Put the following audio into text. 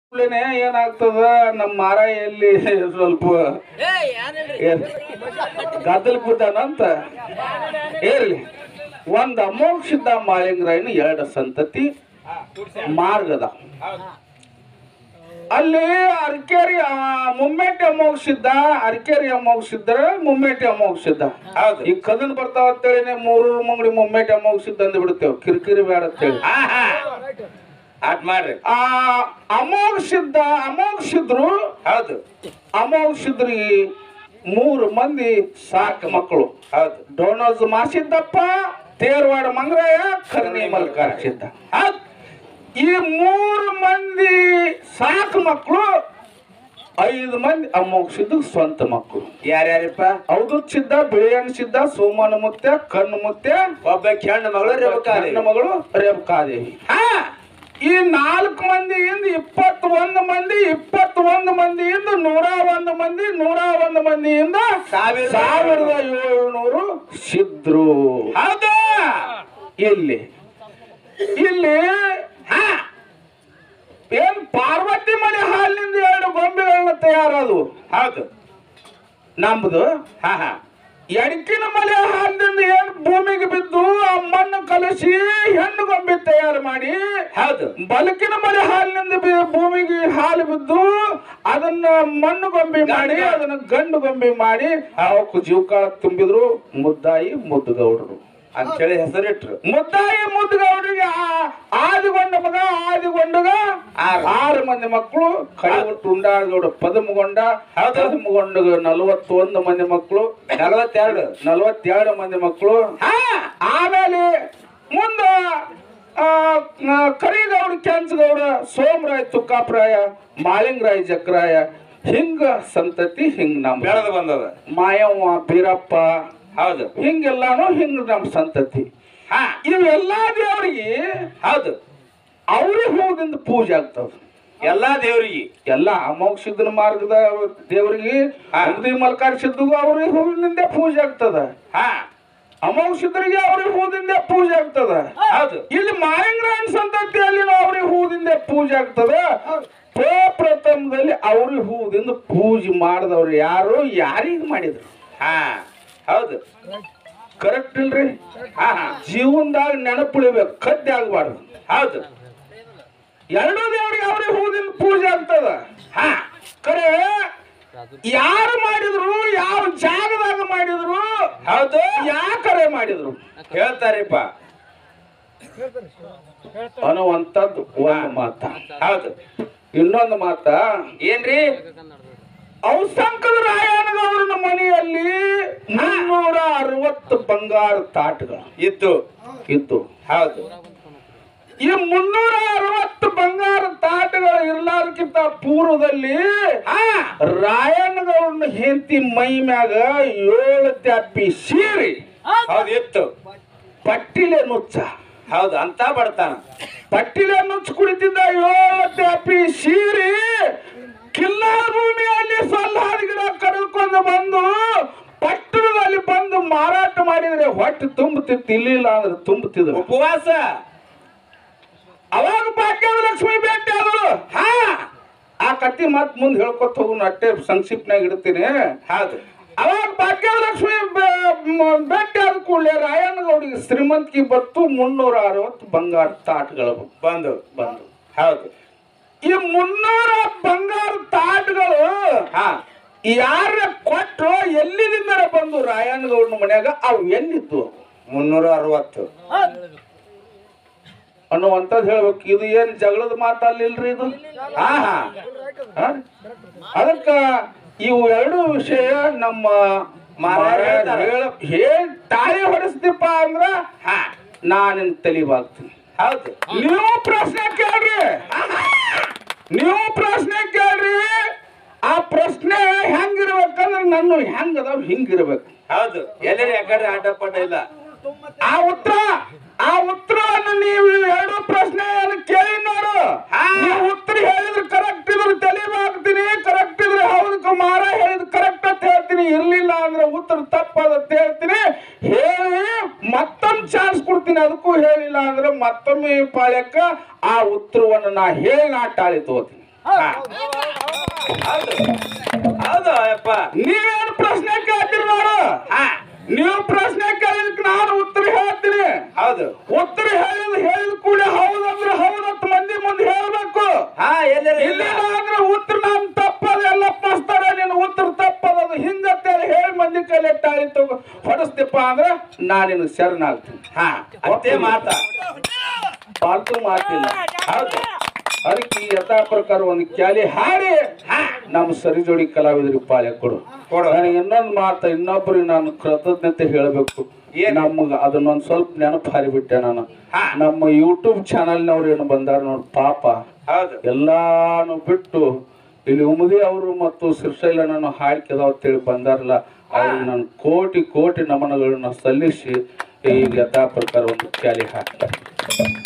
ಕೂಡ್ಲೇನೆ ಏನಾಗ್ತದ ನಮ್ಮ ಮಾರಾಯಲ್ಲಿ ಸ್ವಲ್ಪ ಏನ್ ಗದ್ದಲ್ ಬಿದ್ದಾನಂತ ಏರ್ಲಿ ಒಂದ್ ಅಮೋಕ್ಷಿದ್ದ ಮಾಳಿಂಗರಾಯನ ಎರಡು ಸಂತತಿ ಮಾರ್ಗದ ಅಲ್ಲಿ ಅರ್ಕೇರಿ ಆ, ಮುಮ್ಮೆಟ್ಟಿ ಅಮೋಕ್ಷಿದ್ದ ಅರ್ಕೇರಿ ಅಮೋಕ್ಷಿದ್ರ ಮುಮ್ಮೆಟ್ಟಿ ಅಮೋಕ್ಷಿದ್ದ ಹೌದು. ಈಗ ಕದನ್ ಬರ್ತಾವ ಅಂತೇಳಿನೇ ಮೂರು ಮಂಗಡಿ ಮುಮ್ಮೆಟ್ಟಿ ಅಮೋಕ್ಷಿದ್ದ ಅಂದ್ ಬಿಡ್ತೇವ್ ಕಿರಿಕಿರಿ ಬೇಡ ಅಂತೇಳಿ ಆಹಾ ಆಟ್ ಮಾಡ್ರಿ ಆ ಅಮೋಕ್ಷಿದ್ದ ಅಮೋಕ್ಷಿದ್ರು ಹೌದು ಅಮೋಕ್ಷಿದ್ರಿಗೆ ಮೂರು ಮಂದಿ ಸಾಕು ಮಕ್ಕಳು ಹೌದು ಡೋನೋಸ್ ಮಾಸಿದ್ದಪ್ಪ ತೇರ್ವಾಡ ಮಂಗರಾಯ ಕರ್ನಿ ಮಲ್ಕಾರ್ಸಿದ್ದ ಹೌದು ಈ ಮೂರು ಮಂದಿ ಸಾಕು ಮಕ್ಕಳು ಐದು ಮಂದಿ ಅಮೋಕ್ಷಿದ್ದು ಸ್ವಂತ ಮಕ್ಕಳು ಯಾರ್ಯಾರಪ್ಪ ಹೌದು ಸಿದ್ದ ಬಿಳಿಯನ್ ಸಿದ್ದ ಸೋಮನ ಮುತ್ಯ ಕಣ್ಣು ಮುತ್ಯ ಒಬ್ಬ ಹೆಣ್ಣು ಮಗಳು ರೇವಕಾದೇವಿ ಹೆಣ್ಣು ಮಗಳು ರೇವಕಾದೇವಿ ಹಾ ಈ ನಾಲ್ಕು ಮಂದಿಯಿಂದ ಇಪ್ಪತ್ತೊಂದು ಮಂದಿ ಇಪ್ಪತ್ತೊಂದು ಮಂದಿಯಿಂದ ನೂರ ಒಂದು ಮಂದಿ ನೂರ ಒಂದು ಮಂದಿಯಿಂದ ಸಾವಿರದ ಸಾವಿರದ ಏಳ್ನೂರು ಸಿದ್ರು ಹೌದು ಇಲ್ಲಿ ಇಲ್ಲಿ ಹಾ ಏನ್ ಪಾರ್ವತಿ ಮನೆ ಹಾಲಿನಿಂದ ಎರಡು ಗೊಂಬೆಗಳನ್ನ ತಯಾರದು ಹೌದು ನಮ್ದು ಹಾ ಹಾ ಎಡಕಿನ ಮಲೆ ಹಾಲಿನಿಂದ ಏನ್ ಭೂಮಿಗೆ ಬಿದ್ದು ಆ ಮಣ್ಣು ಕಲಸಿ ಹೆಣ್ಣು ಗೊಂಬೆ ತಯಾರು ಮಾಡಿ ಹೌದು ಬಲಕಿನ ಮಲೆ ಹಾಲಿನಿಂದ ಬಿ- ಭೂಮಿಗೆ ಹಾಲು ಬಿದ್ದು ಅದನ್ನ ಮಣ್ಣು ಗೊಂಬೆ ಮಾಡಿ ಅದನ್ನ ಗಂಡು ಗೊಂಬೆ ಮಾಡಿ ಅವಕ್ಕೂ ಜೀವಕಾಳ ತುಂಬಿದ್ರು ಮುದ್ದಾಯಿ ಮುದ್ದುಗೌಡರು ಅಂತೇಳಿ ಹೆಸರಿಟ್ರು ಮುದ್ದಾಯಿ ಮುದ್ದುಗೌಡರಿಗೆ ಆ- ಆದಿಗೊಂಡ ಮಗ ಆದಿಗೊಂಡಗ ಆರು. ಆರು ಮಂದಿ ಮಕ್ಕಳು ಕಡಿಬಿಟ್ಟು ಉಂಡಾಳಗೌಡ ಪದಮಗೊಂಡ ಪದಮಗೊಂಡಗ ನಲವತ್ತೊಂದು ಮಂದಿ ಮಕ್ಕಳು ನಲವತ್ತೆರಡು ನಲವತ್ತೆರಡು ಮಂದಿ ಮಕ್ಕಳು ಹಾ ಆಮೇಲೆ ಮುಂದ ಆ, ಆ, ಕರಿಗೌಡ ಕೆಂಚಗೌಡ ಸೋಮರಾಯ ತುಕ್ಕಾಪರಾಯ ಮಾಳಿಂಗರಾಯ ಜಕ್ರಾಯ ಹಿಂಗ ಸಂತತಿ ಹಿಂಗ್ ನಮ್ಮ ಬೆಳೆದು ಬಂದದ ಮಾಯವ್ವ ಬೀರಪ್ಪ ಹೌದು ಹಿಂಗೆಲ್ಲಾನು ಹಿಂಗ್ ನಮ್ಮ ಸಂತತಿ ಹಾ ಇವೆಲ್ಲಾ ದೇವರಿಗೆ ಹೌದು ಅವ್ರಿಗೆ ಹೂದಿಂದ ಪೂಜೆ ಆಗ್ತಾವ ಎಲ್ಲಾ ದೇವ್ರಿಗೆ ಎಲ್ಲ ಅಮೋಕ್ಷಿದ್ದನ ಮಾರ್ಗದ ದೇವರಿಗೆ ಹಾ. ಅಂಗಡಿ ಮಲ್ಕಾರಿಸಿದ್ದು ಅವ್ರಿಗೆ ಹೂವಿನಿಂದ ಪೂಜೆ ಆಗ್ತದ ಹಾ ಅಮೋಕ್ಷಿದ್ರಿಗೆ ಅವ್ರಿಗೆ ಹೂದಿಂದ ಪೂಜೆ ಆಗ್ತದ ಹೌದು ಇಲ್ಲಿ ಮಾಯಂಗ್ರಾಯನ್ ಸಂತತಿಯಲ್ಲಿ ಅವ್ರಿಗೆ ಹೂದಿಂದ ಪೂಜೆ ಆಗ್ತದ ಪ್ರಥಮದಲ್ಲಿ ಅವ್ರಿಗೆ ಹೂದಿಂದ ಪೂಜೆ ಮಾಡಿದವ್ರು ಯಾರು ಯಾರಿಗೆ ಮಾಡಿದ್ರು ಹಾ ಹೌದು ಕರೆಕ್ಟ್ ಇಲ್ರಿ ಹಾ ಹಾ ಜೀವನದಾಗ ನೆನಪುಳಿಬೇಕು ಕದ್ದೆ ಆಗ್ಬಾರ್ದು ಹೌದು ಎರಡೂ ದೇವರಿಗೆ ಅವ್ರಿಗೆ ಹೂದಿಂದ ಪೂಜೆ ಆಗ್ತದ ಹಾ ಕರೆ ಯಾರು ಮಾಡಿದ್ರು ಯಾವ ಜಾಗದಾಗ ಮಾಡಿದ್ರು ಹೌದು ಯಾಕರೆ ಮಾಡಿದ್ರು ಹೇಳ್ತಾರಿಪ್ಪ ಅನ್ನುವಂಥದ್ದು ಒಂದು ಮಾತ ಹೌದು ಇನ್ನೊಂದು ಮಾತ ಏನ್ರಿ ಔಸಂಕದ ರಾಯಣ್ಣನವರ ಮನೆಯಲ್ಲಿ ಮುನ್ನೂರ ಅರವತ್ತು ಬಂಗಾರ ತಾಟಗಳು ಇತ್ತು ಇತ್ತು ಹೌದು ಈ ಮುನ್ನೂರ ಅರವತ್ತು ಬಂಗಾರ ತಾಟಗಳು ಇರ್ಲಾರ್ಕಿಂತ ಪೂರ್ವದಲ್ಲಿ ಹಾ ರಾಯಣ್ಣಗೌಡನ ಹೆಂಡತಿ ಮೈ ಮ್ಯಾಗ ಏಳು ತ್ಯಾಪಿ ಸೀರಿ ಹೌದು ಇತ್ತು ಪಟ್ಟಿಲೆ ನುಚ್ಚ ಹೌದು ಅಂತ ಬಡ್ತಾನ ಪಟ್ಟಿಲೆ ನುಚ್ಚ ಕುಡಿತಿದ್ದ ಏಳು ತ್ಯಾಪಿ ಸೀರಿ ಕಿಲ್ಲಾರ ಭೂಮಿಯಲ್ಲಿ ಸಲ್ಲಾದ ಗಿಡ ಕಡಿದುಕೊಂಡು ಬಂದು ಪಟ್ಟಣದಲ್ಲಿ ಬಂದು ಮಾರಾಟ ಮಾಡಿದ್ರೆ ಹೊಟ್ಟೆ ತುಂಬುತ್ತಿತ್ತು ಇಲ್ಲಿಲ್ಲ ಅಂದ್ರೆ ತುಂಬುತ್ತಿದ್ರು ಉಪವಾಸ ಅವಾಗ ಭಾಗ್ಯದ ಲಕ್ಷ್ಮಿ ಭೇಟಿ ಆದಳು ಹಾ ಆ ಕತ್ತಿ ಮತ್ ಮುಂದೆ ಹೇಳ್ಕೊತ ಹೋಗುನು ಅಟ್ಟೆ ಸಂಕ್ಷಿಪ್ತನಾಗ ಇಡ್ತೀನಿ ಹೌದು ಅವಾಗ ಭಾಗ್ಯದ ಲಕ್ಷ್ಮಿ ಬೆ- ಮ- ಭೇಟಿ ಆದ ಕೂಡಲೇ ರಾಯಣ್ಣಗೌಡಿಗೆ ಶ್ರೀಮಂತಿಗೆ ಬತ್ತು ಮುನ್ನೂರ ಅರವತ್ತು ಬಂಗಾರ ತಾಟ್ಗಳು ಬಂದು ಬಂದು ಹೌದು ಈ ಮುನ್ನೂರ ಬಂಗಾರ ತಾಟ್ಗಳು ಹಾ ಯಾರ ಕೊಟ್ಟರು ಎಲ್ಲಿದಿಂದ ಬಂದು ರಾಯಣ್ಣಗೌಡನ ಮನ್ಯಾಗ ಅವು ಎಲ್ಲಿದ್ದು ಮುನ್ನೂರ ಅರವತ್ತು ಅನ್ನುವಂಥದ್ದು ಹೇಳ್ಬೇಕು ಇದು ಏನ್ ಜಗಳದ ಮಾತಲ್ಲಿಲ್ರಿ ಇದು ಹಾ ಹಾ ಹಾ? ಅದಕ್ಕ ಇವು ಎರಡು ವಿಷಯ ನಮ್ಮ ಮಾರಾಯ ಹೇಳ್ತಾರೆ. ಹೇಳ ಹೇಗ್ ತಾಳಿ ಹೊಡೆಸ್ತಿಪ್ಪ ಅಂದ್ರ ಹಾ ನಾನಿನ್ ತಲಿಬಾಗ್ತೀನಿ ಹೌದು ನೀವು ಪ್ರಶ್ನೆ ಕೇಳ್ರಿ ನೀವು ಪ್ರಶ್ನೆ ಕೇಳ್ರಿ ಆ ಪ್ರಶ್ನೆ ಹೆಂಗಿರ್ಬೇಕಂದ್ರೆ ನನ್ನ ಹೆಂಗ್ ಅದಾವ ಹಿಂಗಿರ್ಬೇಕು ಹೌದು ಎಲ್ಲರೂ ಯಾಕಂದ್ರೆ ಆಟ ಪಾಠ ಇಲ್ಲ ಆ ಉತ್ತರ ಆ ಉತ್ತರವನ್ನು ನೀವು ಎರಡು ಪ್ರಶ್ನೆಯನ್ನು ಕೇಳಿ ನೋಡು ಹಾ. ನೀವು ಉತ್ತರ ಹೇಳಿದ್ರೆ ಕರೆಕ್ಟ್ ಇದ್ರೆ ತಲೆಬಾಗ್ತೀನಿ ಕರೆಕ್ಟ್ ಇದ್ರೆ ಹೌದು ಕುಮಾರ ಹೇಳಿದ್ ಕರೆಕ್ಟ್ ಅಂತ ಹೇಳ್ತೀನಿ ಇರ್ಲಿಲ್ಲ ಅಂದ್ರೆ ಉತ್ತರ ತಪ್ಪದ ಅಂತ ಹೇಳ್ತೀನಿ ಹೇಳಿ ಮತ್ತೊಂದು ಚಾನ್ಸ್ ಕೊಡ್ತೀನಿ ಅದಕ್ಕೂ ಹೇಳಿಲ್ಲ ಅಂದ್ರೆ ಮತ್ತೊಮ್ಮೆ ಪಾಳ್ಯಕ್ಕ ಆ ಉತ್ತರವನ್ನು ನಾ ಹೇಳಿ ನಾ ಟಾಳಿ ತಗೋತೀನಿ ಹೌದು ಹೌದು ಅಪ್ಪ ನೀವೇನು ಪ್ರಶ್ನೆ ಕೇಳ್ತೀರಿ ನೋಡು ಹಾ ನೀವು ಪ್ರಶ್ನೆ ಕೇಳಿದಕ್ಕೆ ನಾನು ಉತ್ತರ ಹೇಳ್ತೀನಿ ಹೌದು ಉತ್ತರ ಹೇಳಿದ ಹೇಳಿದ ಕೂಡ ಹೌದಂದ್ರೆ ಹೌದತ್ತು ಮಂದಿ ಮುಂದೆ ಹೇಳ್ಬೇಕು ಹಾ ಎಲ್ಲರೂ ಇಲ್ಲ ಇಲ್ಲ ಅಂದ್ರೆ ಉತ್ತರ ನಾನು ತಪ್ಪದ ಎಲ್ಲ ಮಸ್ತಾರ ನೀನು ಉತ್ತರ ತಪ್ಪದ ಹಿಂಗತ್ತೇಳಿ ಹೇಳಿ ಮಂದಿ ಕೈಲಿ ತಾಳಿ ತಗೋ ಹೊಡಸ್ತಿಪ್ಪ ಅಂದ್ರೆ ನಾನು ನಿನಗೆ ಶರಣಾಗ್ತೀನಿ ಹಾ ಅಷ್ಟೇ ಮಾತಾ ಪಾಲ್ತು ಮಾತಿಲ್ಲ ಹೌದು ಅದಕ್ಕೆ ಈ ಯಥಾ ಪ್ರಕಾರ ಒಂದು ಕ್ಯಾಲಿ ಹಾಡಿ ನಮ್ಮ ಸರಿ ಜೋಡಿ ಕಲಾವಿದರಿಗೆ ಪಾಳ್ಯ ಕೊಡು ಕೊಡು. ನನಗೆ ಇನ್ನೊಂದು ಮಾತು ಇನ್ನೊಬ್ಬರಿಗೆ ನಾನು ಕೃತಜ್ಞತೆ ಹೇಳಬೇಕು ಏನು? ನಮ್ಗೆ ಅದನ್ನೊಂದು ಸ್ವಲ್ಪ ನೆನಪು ಹಾರಿಬಿಟ್ಟೆ ನಾನು ಹಾ. ನಮ್ಮ ಯೂಟ್ಯೂಬ್ ಚಾನಲ್ನವ್ರು ಏನು ಬಂದಾರ ನೋಡಿ ಪಾಪ ಹೌದು ಎಲ್ಲಾನು ಬಿಟ್ಟು ಇಲ್ಲಿ ಉಮದಿ ಅವರು ಮತ್ತು ಶ್ರೀಶೈಲ ನಾನು ಹಾಡ್ಕಿದಾವ ಅಂತೇಳಿ ಬಂದಾರಲ್ಲ ಅವ್ರಿಗೆ ನಾನು ಕೋಟಿ ಕೋಟಿ ನಮನಗಳನ್ನ ಸಲ್ಲಿಸಿ ಈಗ ಯಥಾ ಪ್ರಕಾರ ಒಂದು ಕ್ಯಾಲಿ ಹಾಕ್ತಾರೆ